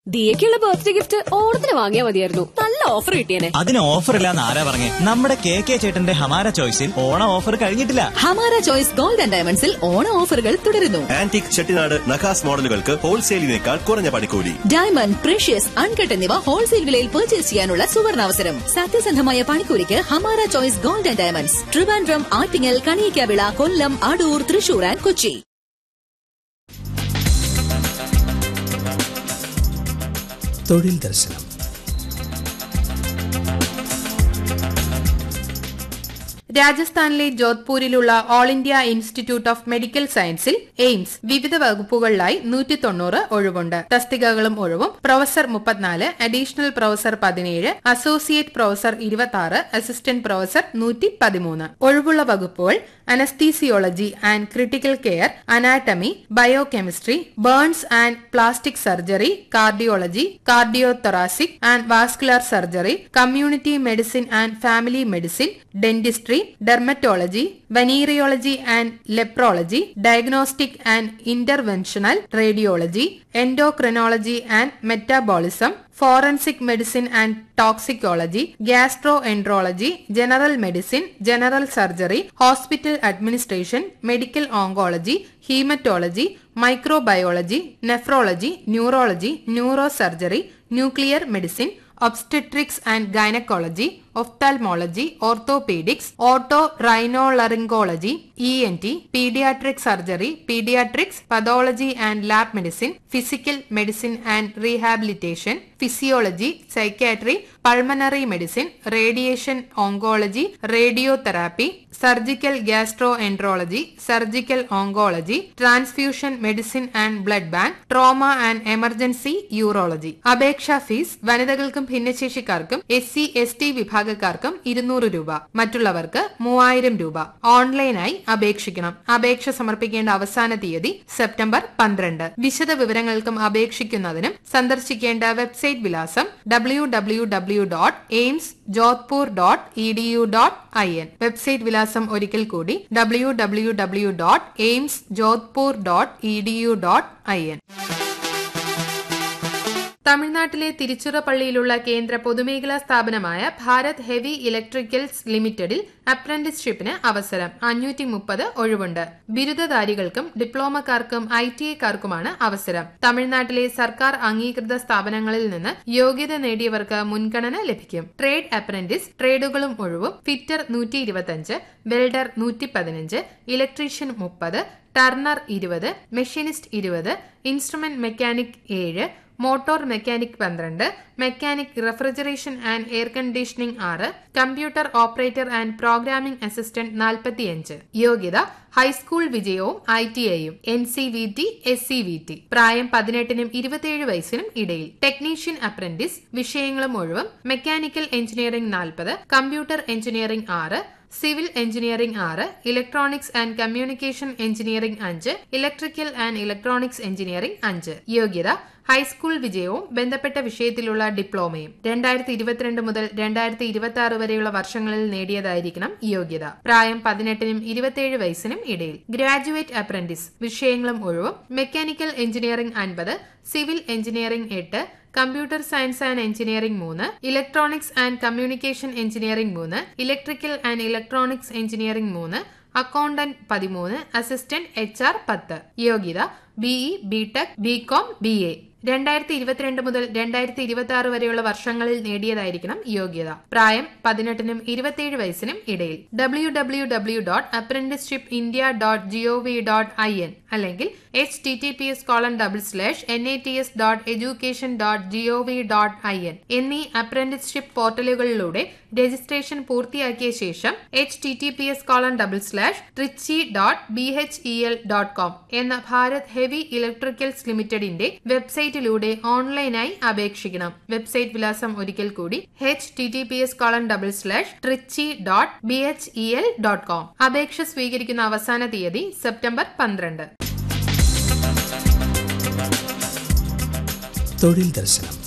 ദിയക്കുള്ള birthday gift ഓണത്തിന് വാങ്ങിയാ മതിയായിരുന്നു നല്ല ഓഫർ കിട്ടിയേനെ അതിന് ഓഫർ ഇല്ലാന്ന് ആരാ പറഞ്ഞേ നമ്മുടെ കെ കെ ചേട്ടന്റെ ഹമാര ചോയ്സിൽ ഓണം ഓഫർ കഴിഞ്ഞിട്ടില്ല ഹമാര ചോയ്സ് ഗോൾഡ് ആൻഡ് ഡയമണ്ട്സിൽ ഓണ ഓഫറുകൾ തുടരുന്നു ആന്റിക് ചെട്ടിനാട് നഖാസ് മോഡലുകൾക്ക് ഹോൾസെയിലിനേക്കാൾ കുറഞ്ഞ പണിക്കൂലി ഡയമണ്ട് പ്രഷ്യസ് അൺകട്ട് എന്നിവ ഹോൾസെയിൽ വിലയിൽ പർച്ചേസ് ചെയ്യാനുള്ള സുവർണാവസരം സത്യസന്ധമായ പണിക്കൂലിക്ക് Hamara choice gold and diamonds Trivandrum Attingal Kaniyakavila Kollam Adoor Thrissur and Kochi തൊഴിൽ ദർശനം രാജസ്ഥാനിലെ ജോധ്പൂരിലുള്ള all India institute of medical സയൻസിൽ എയിംസ് വിവിധ വകുപ്പുകളിലായി നൂറ്റി തൊണ്ണൂറ് ഒഴിവുണ്ട് തസ്തികകളും ഒഴിവും പ്രൊഫസർ മുപ്പത്തിനാല് അഡീഷണൽ പ്രൊഫസർ പതിനേഴ് അസോസിയേറ്റ് പ്രൊഫസർ ഇരുപത്തി ആറ് അസിസ്റ്റന്റ് പ്രൊഫസർ നൂറ്റി പതിമൂന്ന് ഒഴിവുള്ള വകുപ്പുകൾ anaesthesiology and critical care anatomy biochemistry burns and plastic surgery cardiology cardiothoracic and vascular surgery community medicine and family medicine dentistry dermatology venereology and leprology diagnostic and interventional radiology endocrinology and metabolism forensic medicine and toxicology gastroenterology general medicine general surgery hospital administration medical oncology haematology microbiology nephrology neurology neurosurgery nuclear medicine obstetrics and gynaecology ophthalmology orthopaedics otorhinolaryngology E N T paediatric surgery paediatrics pathology and lab medicine physical medicine and rehabilitation physiology psychiatry pulmonary medicine radiation oncology radiotherapy surgical gastroenterology surgical oncology transfusion medicine and blood bank trauma and emergency urology അപേക്ഷാ fees വനിതകൾക്കും ഭിന്നശേഷിക്കാർക്കും S C S T വിഭാഗക്കാർക്കും ഇരുന്നൂറ് രൂപ മറ്റുള്ളവർക്ക് മൂവായിരം രൂപ ഓൺലൈനായി അപേക്ഷിക്കണം അപേക്ഷ സമർപ്പിക്കേണ്ട അവസാന തീയതി സെപ്റ്റംബർ പന്ത്രണ്ട് വിശദ വിവരങ്ങൾക്കും അപേക്ഷിക്കുന്നതിനും സന്ദർശിക്കേണ്ട വെബ്സൈറ്റ് വിലാസം W W W dot AIIMS Jodhpur dot E D U dot I N website വിലാസം ഒരിക്കൽ കൂടി W W W dot AIIMS Jodhpur dot E D U dot I N തമിഴ്നാട്ടിലെ തിരുച്ചിറപ്പള്ളിയിലുള്ള കേന്ദ്ര പൊതുമേഖലാ സ്ഥാപനമായ ഭാരത് ഹെവി ഇലക്ട്രിക്കൽസ് ലിമിറ്റഡിൽ അപ്രന്റീസ്ഷിപ്പിന് അവസരം അഞ്ഞൂറ്റി മുപ്പത് ഒഴിവുണ്ട് ബിരുദധാരികൾക്കും ഡിപ്ലോമക്കാർക്കും ഐ ടി ഐക്കാർക്കുമാണ് അവസരം തമിഴ്നാട്ടിലെ സർക്കാർ അംഗീകൃത സ്ഥാപനങ്ങളിൽ നിന്ന് യോഗ്യത നേടിയവർക്ക് മുൻഗണന ലഭിക്കും ട്രേഡ് അപ്രന്റീസ് ട്രേഡുകളും ഒഴിവും ഫിറ്റർ നൂറ്റി ഇരുപത്തിയഞ്ച് വെൽഡർ നൂറ്റി പതിനഞ്ച് ഇലക്ട്രീഷ്യൻ മുപ്പത് ടർണർ ഇരുപത് മെഷീനിസ്റ്റ് ഇരുപത് ഇൻസ്ട്രുമെന്റ് മെക്കാനിക് ഏഴ് മോട്ടോർ മെക്കാനിക് പന്ത്രണ്ട് mechanic refrigeration and air conditioning ആറ് computer operator and programming assistant നാൽപ്പത്തിയഞ്ച് യോഗ്യത ഹൈസ്കൂൾ വിജയവും ഐ ടി ഐയും N C V T S C V T പ്രായം പതിനെട്ടിനും ഇരുപത്തിയേഴ് വയസ്സിനും ഇടയിൽ ടെക്നീഷ്യൻ അപ്രന്റീസ് വിഷയങ്ങളും ഒഴിവും മെക്കാനിക്കൽ എഞ്ചിനീയറിംഗ് നാൽപ്പത് കമ്പ്യൂട്ടർ എഞ്ചിനീയറിംഗ് ആറ് സിവിൽ എഞ്ചിനീയറിംഗ് ആറ് ഇലക്ട്രോണിക്സ് ആൻഡ് കമ്മ്യൂണിക്കേഷൻ എഞ്ചിനീയറിംഗ് അഞ്ച് ഇലക്ട്രിക്കൽ ആൻഡ് ഇലക്ട്രോണിക്സ് എഞ്ചിനീയറിംഗ് അഞ്ച് യോഗ്യത ഹൈസ്കൂൾ വിജയവും ബന്ധപ്പെട്ട വിഷയത്തിലുള്ള ഡിപ്ലോമയും രണ്ടായിരത്തി ഇരുപത്തിരണ്ട് മുതൽ രണ്ടായിരത്തി ഇരുപത്തി ആറ് വരെയുള്ള വർഷങ്ങളിൽ നേടിയതായിരിക്കണം യോഗ്യത പ്രായം പതിനെട്ടിനും ഇരുപത്തിയേഴ് വയസ്സിനും ഇടയിൽ ഗ്രാജുവേറ്റ് അപ്രന്റീസ് വിഷയങ്ങളും ഒഴിവും മെക്കാനിക്കൽ എഞ്ചിനീയറിംഗ് അൻപത് സിവിൽ എഞ്ചിനീയറിംഗ് എട്ട് കമ്പ്യൂട്ടർ സയൻസ് ആൻഡ് എഞ്ചിനീയറിംഗ് മൂന്ന് ഇലക്ട്രോണിക്സ് ആൻഡ് കമ്മ്യൂണിക്കേഷൻ എഞ്ചിനീയറിംഗ് മൂന്ന് ഇലക്ട്രിക്കൽ ആൻഡ് ഇലക്ട്രോണിക്സ് എഞ്ചിനീയറിംഗ് മൂന്ന് അക്കൗണ്ടന്റ് പതിമൂന്ന് അസിസ്റ്റന്റ് എച്ച് ആർ പത്ത് യോഗ്യത BE BTech BCom B A രണ്ടായിരത്തി ഇരുപത്തിരണ്ട് മുതൽ രണ്ടായിരത്തി ഇരുപത്തി ആറ് വരെയുള്ള വർഷങ്ങളിൽ നേടിയതായിരിക്കണം യോഗ്യത പ്രായം പതിനെട്ടിനും ഇരുപത്തിയേഴ് വയസ്സിനും ഇടയിൽ W W W dot apprenticeship India dot GOV dot I N അല്ലെങ്കിൽ H T T P S colon double slash N I T S dot education dot GOV dot I N എന്നീ അപ്രന്റിസ്ഷിപ്പ് പോർട്ടലുകളിലൂടെ registration പൂർത്തിയാക്കിയ ശേഷം H T T P S colon double slash Trichy dot B H E L dot com എന്ന Bharat heavy electricals ലിമിറ്റഡിന്റെ വെബ്സൈറ്റിലൂടെ ഓൺലൈനായി അപേക്ഷിക്കണം website വിലാസം ഒരിക്കൽ കൂടി H T T P S colon double slash Trichy dot B H E L dot com അപേക്ഷ സ്വീകരിക്കുന്ന അവസാന തീയതി സെപ്റ്റംബർ പന്ത്രണ്ട് തൊഴിൽ ദർശനം